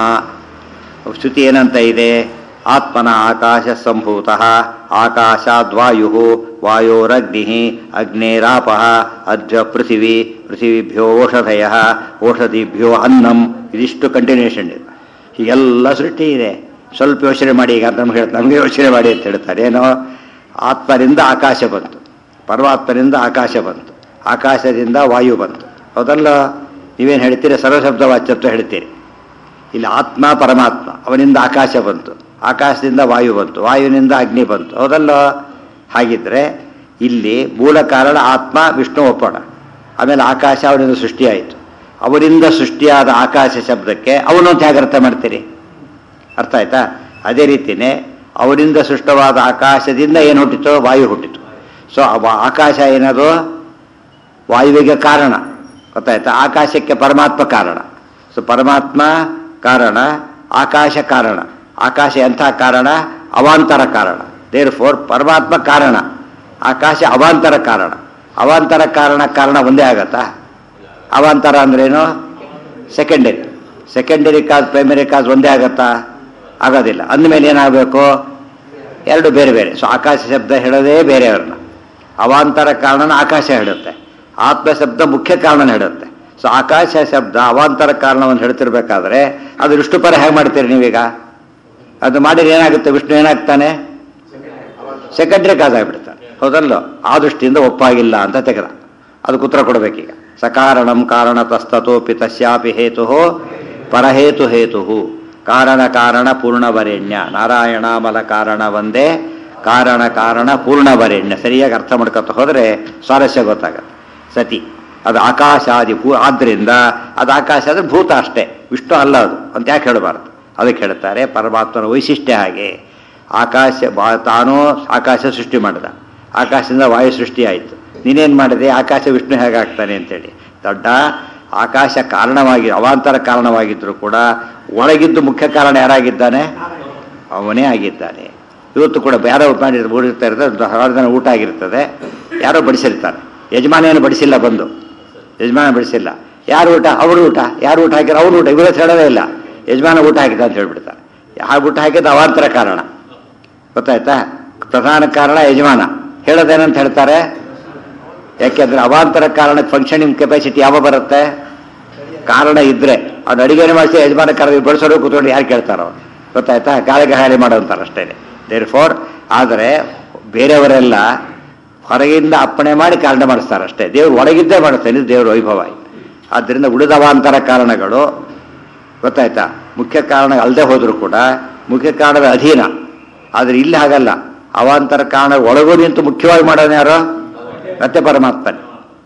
ಶ್ರುತಿ ಏನಂತ ಇದೆ ಆತ್ಮನ ಆಕಾಶ ಸಂಭೂತ ಆಕಾಶಾದ್ವಾಯು ವಾಯೋರಗ್ನಿ ಅಗ್ನೇರಾಪ ಅದ್ಯ ಪೃಥಿವಿ ಪೃಥಿವಿಭ್ಯೋ ಓಷಧಯ ಓಷಧಿಭ್ಯೋ ಅನ್ನಂ ಇದಿಷ್ಟು ಕಂಟಿನ್ಯೂಷನ್ ಇದೆ ಹೀಗೆಲ್ಲ ಸೃಷ್ಟಿ ಇದೆ ಸ್ವಲ್ಪ ಯೋಚನೆ ಮಾಡಿ ಈಗ ನಮ್ಗೆ ಹೇಳ್ತಾರೆ ನಮಗೆ ಯೋಚನೆ ಮಾಡಿ ಅಂತ ಹೇಳ್ತಾರೆ ಏನೋ ಆತ್ಮರಿಂದ ಆಕಾಶ ಬಂತು ಪರಮಾತ್ಮರಿಂದ ಆಕಾಶ ಬಂತು ಆಕಾಶದಿಂದ ವಾಯು ಬಂತು ಹೌದಲ್ಲ ನೀವೇನು ಹೇಳ್ತೀರಿ ಸರ್ವಶಬ್ದ ವಾಚ್ಯತ್ವ ಹೇಳ್ತೀರಿ ಇಲ್ಲಿ ಆತ್ಮ ಪರಮಾತ್ಮ ಅವನಿಂದ ಆಕಾಶ ಬಂತು ಆಕಾಶದಿಂದ ವಾಯು ಬಂತು ವಾಯುವಿನಿಂದ ಅಗ್ನಿ ಬಂತು ಹೌದಲ್ಲ ಹಾಗಿದ್ರೆ ಇಲ್ಲಿ ಮೂಲ ಕಾರಣ ಆತ್ಮ ವಿಷ್ಣು ಒಪ್ಪೋಣ ಆಮೇಲೆ ಆಕಾಶ ಅವನಿಂದ ಸೃಷ್ಟಿಯಾಯಿತು ಅವರಿಂದ ಸೃಷ್ಟಿಯಾದ ಆಕಾಶ ಶಬ್ದಕ್ಕೆ ಅವನು ಅಂತ ಹೇಗೆ ಅರ್ಥ ಮಾಡ್ತೀರಿ ಅರ್ಥ ಆಯ್ತಾ ಅದೇ ರೀತಿಯೇ ಅವರಿಂದ ಸೃಷ್ಟವಾದ ಆಕಾಶದಿಂದ ಏನು ಹುಟ್ಟಿತು ವಾಯು ಹುಟ್ಟಿತು ಸೊ ಆಕಾಶ ಏನದು ವಾಯುವಿಗೆ ಕಾರಣ ಗೊತ್ತಾಯ್ತಾ ಆಕಾಶಕ್ಕೆ ಪರಮಾತ್ಮ ಕಾರಣ ಸೊ ಪರಮಾತ್ಮ ಕಾರಣ ಆಕಾಶ ಕಾರಣ ಆಕಾಶ ಎಂಥ ಕಾರಣ ಅವಾಂತರ ಕಾರಣ ದೇರ್ ಫೋರ್ ಪರಮಾತ್ಮ ಕಾರಣ ಆಕಾಶ ಅವಾಂತರ ಕಾರಣ ಅವಾಂತರ ಕಾರಣ ಕಾರಣ ಒಂದೇ ಆಗತ್ತಾ ಅವಾಂತರ ಅಂದ್ರೇನು secondary secondary cause primary cause ಒಂದೇ ಆಗತ್ತಾ ಆಗೋದಿಲ್ಲ ಅಂದಮೇಲೆ ಏನಾಗಬೇಕು ಎರಡು ಬೇರೆ ಬೇರೆ ಸೊ ಆಕಾಶ ಶಬ್ದ ಹೇಳೋದೇ ಬೇರೆಯವ್ರನ್ನ ಅವಾಂತರ ಕಾರಣನ ಆಕಾಶ ಹೇಳುತ್ತೆ ಆತ್ಮ ಶಬ್ದ ಮುಖ್ಯ ಕಾರಣ ಹೇಳುತ್ತೆ ಸೊ ಆಕಾಶ ಶಬ್ದ ಅವಾಂತರ ಕಾರಣವನ್ನು ಹೇಳ್ತಿರ್ಬೇಕಾದ್ರೆ ಅದು ವಿಷ್ಣು ಪರ ಹೇಗೆ ಮಾಡ್ತೀರಿ ನೀವೀಗ ಅದು ಮಾಡಿದ್ರೆ ಏನಾಗುತ್ತೆ ವಿಷ್ಣು ಏನಾಗ್ತಾನೆ ಸೆಕೆಂಡ್ರಿ ಕಾಸ್ ಆಗಿಬಿಡ್ತಾನೆ ಹೌದಲ್ಲೋ ಆ ದೃಷ್ಟಿಯಿಂದ ಒಪ್ಪಾಗಿಲ್ಲ ಅಂತ ತೆಗೆದ ಅದಕ್ಕೆ ಉತ್ತರ ಕೊಡಬೇಕೀಗ ಸಕಾರಣಂ ಕಾರಣತಸ್ತತೋಪಿ ತಸ್ಯಾಪಿ ಹೇತು ಪರಹೇತು ಹೇತು ಕಾರಣ ಕಾರಣ ಪೂರ್ಣವರೆಣ್ಯ ನಾರಾಯಣಾಮಲ ಕಾರಣ ಒಂದೇ ಕಾರಣ ಕಾರಣ ಪೂರ್ಣವರೆಣ್ಯ ಸರಿಯಾಗಿ ಅರ್ಥ ಮಾಡ್ಕೊತ ಹೋದರೆ ಸ್ವಾರಸ್ಯ ಗೊತ್ತಾಗತ್ತೆ ಸತಿ ಅದು ಆಕಾಶಾದಿ ಭೂ ಆದ್ದರಿಂದ ಅದು ಆಕಾಶ ಅಂದರೆ ಭೂತ ಅಷ್ಟೇ ವಿಷ್ಣು ಅಲ್ಲ ಅದು ಅಂತ ಯಾಕೆ ಹೇಳಬಾರ್ದು ಅದಕ್ಕೆ ಹೇಳ್ತಾರೆ ಪರಮಾತ್ಮನ ವೈಶಿಷ್ಟ್ಯ ಹಾಗೆ ಆಕಾಶ ಬಾ ತಾನೂ ಆಕಾಶ ಸೃಷ್ಟಿ ಮಾಡಿದ ಆಕಾಶದಿಂದ ವಾಯು ಸೃಷ್ಟಿ ಆಯಿತು ನೀನೇನು ಮಾಡಿದೆ ಆಕಾಶ ವಿಷ್ಣು ಹೇಗಾಗ್ತಾನೆ ಅಂತೇಳಿ ದೊಡ್ಡ ಆಕಾಶ ಕಾರಣವಾಗಿ ಅವಾಂತರ ಕಾರಣವಾಗಿದ್ದರೂ ಕೂಡ ಒಳಗಿದ್ದು ಮುಖ್ಯ ಕಾರಣ ಯಾರಾಗಿದ್ದಾನೆ ಅವನೇ ಆಗಿದ್ದಾನೆ ಇವತ್ತು ಕೂಡ ಯಾರೋ ಮಾಡಿ ಊಡಿರ್ತಾ ಇರ್ತದೆ ಹಲವಾರು ಜನ ಊಟ ಆಗಿರ್ತದೆ ಯಾರೋ ಬಡಿಸಿರ್ತಾರೆ ಯಜಮಾನ ಏನು ಬಡಿಸಿಲ್ಲ ಬಂದು ಯಜಮಾನ ಬಡಿಸಿಲ್ಲ ಯಾರು ಊಟ ಅವ್ರು ಊಟ ಯಾರು ಊಟ ಹಾಕಿರೋ ಅವ್ರು ಊಟ ಇವತ್ತು ಹೇಳೋದೇ ಇಲ್ಲ ಯಜಮಾನ ಊಟ ಹಾಕಿದ ಅಂತ ಹೇಳ್ಬಿಡ್ತಾರೆ ಯಾರು ಊಟ ಹಾಕಿದ ಅವಾಂತರ ಕಾರಣ ಗೊತ್ತಾಯ್ತಾ ಪ್ರಧಾನ ಕಾರಣ ಯಜಮಾನ ಹೇಳೋದೇನಂತ ಹೇಳ್ತಾರೆ ಯಾಕೆಂದ್ರೆ ಅವಾಂತರ ಕಾರಣಕ್ಕೆ ಫಂಕ್ಷನಿಂಗ್ ಕೆಪಾಸಿಟಿ ಯಾವ ಬರುತ್ತೆ ಕಾರಣ ಇದ್ರೆ ಅವ್ನು ಅಡಿಗೆನೆ ಮಾಡಿಸಿ ಯಜಮಾನ ಕರೆದು ಬಡಿಸೋರು ಕೂತ್ಕೊಂಡು ಯಾರು ಕೇಳ್ತಾರೋ ಗೊತ್ತಾಯ್ತಾ ಗಾಳಿಗೆ ಹಾಳಿ ಮಾಡೋಂತಾರೆ ಅಷ್ಟೇ ದೇರ್ ಫೋರ್ ಆದರೆ ಬೇರೆಯವರೆಲ್ಲ ಹೊರಗಿಂದ ಅಪ್ಪಣೆ ಮಾಡಿ ಕಾರಣ ಮಾಡಿಸ್ತಾರೆ ಅಷ್ಟೇ ದೇವ್ರು ಒಳಗಿದ್ದೇ ಮಾಡಿಸ್ತಾನೆ ಇದು ದೇವ್ರ ವೈಭವ ಆದ್ದರಿಂದ ಉಳಿದ ಅವಾಂತರ ಕಾರಣಗಳು ಗೊತ್ತಾಯ್ತಾ ಮುಖ್ಯ ಕಾರಣ ಅಲ್ಲದೆ ಹೋದರೂ ಕೂಡ ಮುಖ್ಯ ಕಾರಣದ ಅಧೀನ ಆದರೆ ಇಲ್ಲಿ ಹಾಗಲ್ಲ ಅವಾಂತರ ಕಾರಣ ಒಳಗೂ ನಿಂತು ಮುಖ್ಯವಾಗಿ ಮಾಡೋನು ಯಾರು ಮತ್ತೆ ಪರಮಾತ್ಮನೇ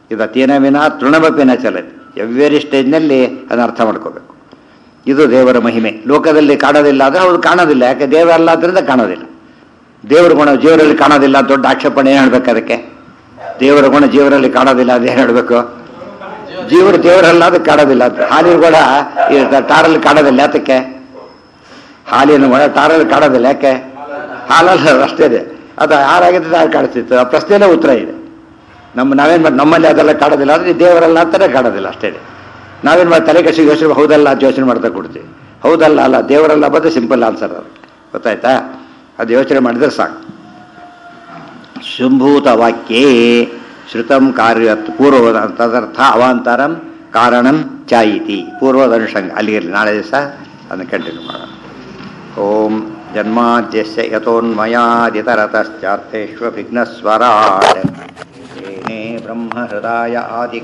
ಇದು ತೇನ ವಿನ ತೃಣಮಪಿನ ಚಲತಿ ಎವ್ರಿ ಸ್ಟೇಜ್ನಲ್ಲಿ ಅದನ್ನ ಅರ್ಥ ಮಾಡ್ಕೋಬೇಕು ಇದು ದೇವರ ಮಹಿಮೆ ಲೋಕದಲ್ಲಿ ಕಾಣೋದಿಲ್ಲ ಅಂದರೆ ಹೌದು ಕಾಣೋದಿಲ್ಲ ಯಾಕೆ ದೇವರಲ್ಲ ಆದ್ದರಿಂದ ಕಾಣೋದಿಲ್ಲ ದೇವರ ಗುಣ ಜೀವರಲ್ಲಿ ಕಾಣೋದಿಲ್ಲ ದೊಡ್ಡ ಆಕ್ಷೇಪಣೆ ಏನು ಹೇಳ್ಬೇಕು ಅದಕ್ಕೆ ದೇವರ ಗುಣ ಜೀವರಲ್ಲಿ ಕಾಣೋದಿಲ್ಲ ಅದೇನು ಹೇಳಬೇಕು ಜೀವರು ದೇವರಲ್ಲ ಅದಕ್ಕೆ ಕಾಣೋದಿಲ್ಲ ಅಂತ ಹಾಲಿನ ಕೂಡ ಈ ಟಾರಲ್ಲಿ ಕಾಣೋದಿಲ್ಲ ಯಾತಕ್ಕೆ ಹಾಲಿನ ಗುಣ ಟಾರಲ್ಲಿ ಕಾಣೋದಿಲ್ಲ ಯಾಕೆ ಹಾಲಲ್ಲ ಅದು ಅಷ್ಟೇ ಇದೆ ಅದು ಹಾರಾಗಿದ್ರೆ ಹಾಲು ಕಾಣಿಸ್ತಿತ್ತು ಆ ಪ್ರಶ್ನೆನೇ ಉತ್ತರ ಇದೆ ನಮ್ಮ ನಾವೇನು ಮಾಡಿ ನಮ್ಮಲ್ಲಿ ಅದೆಲ್ಲ ಕಾಣೋದಿಲ್ಲ ಆದರೆ ದೇವರಲ್ಲ ಅಂತಾನೆ ಕಾಣೋದಿಲ್ಲ ಅಷ್ಟೇ ನಾವೇನು ಮಾಡಿ ತಲೆ ಕಸಿ ಯೋಚನೆ ಹೌದಲ್ಲ ಅಂತ ಯೋಚನೆ ಮಾಡ್ತಾ ಕೊಡ್ತೀವಿ ಹೌದಲ್ಲ ಅಲ್ಲ ದೇವರಲ್ಲ ಬಂದು ಸಿಂಪಲ್ ಆನ್ಸರ್ ಅದು ಗೊತ್ತಾಯ್ತಾ ಅದು ಯೋಚನೆ ಮಾಡಿದ್ರೆ ಸಾಕು ಶುಂಭೂತ ವಾಕ್ಯೇ ಶ್ರುತಂ ಕಾರ್ಯ ಪೂರ್ವದ ತದರ್ಥ ಅವಾಂತರಂ ಕಾರಣಂ ಚಾಯಿತಿ ಪೂರ್ವದ ಅನುಷಂಗ ಅಲ್ಲಿರಲಿ ನಾಳೆ ದಿವಸ ಅದನ್ನು ಕಂಟಿನ್ಯೂ ಮಾಡೋಣ ಓಂ ಜನ್ಮಾದ್ಯಸ್ಯ ಯಥೋನ್ಮಯಾದಿತರತಶ್ಚಾರ್ಥೇಶ್ವ ವಿಘ್ನಸ್ವರಾಟ್ ಏನೇ ಬ್ರಹ್ಮ ಹೃದಯ ಆದಿ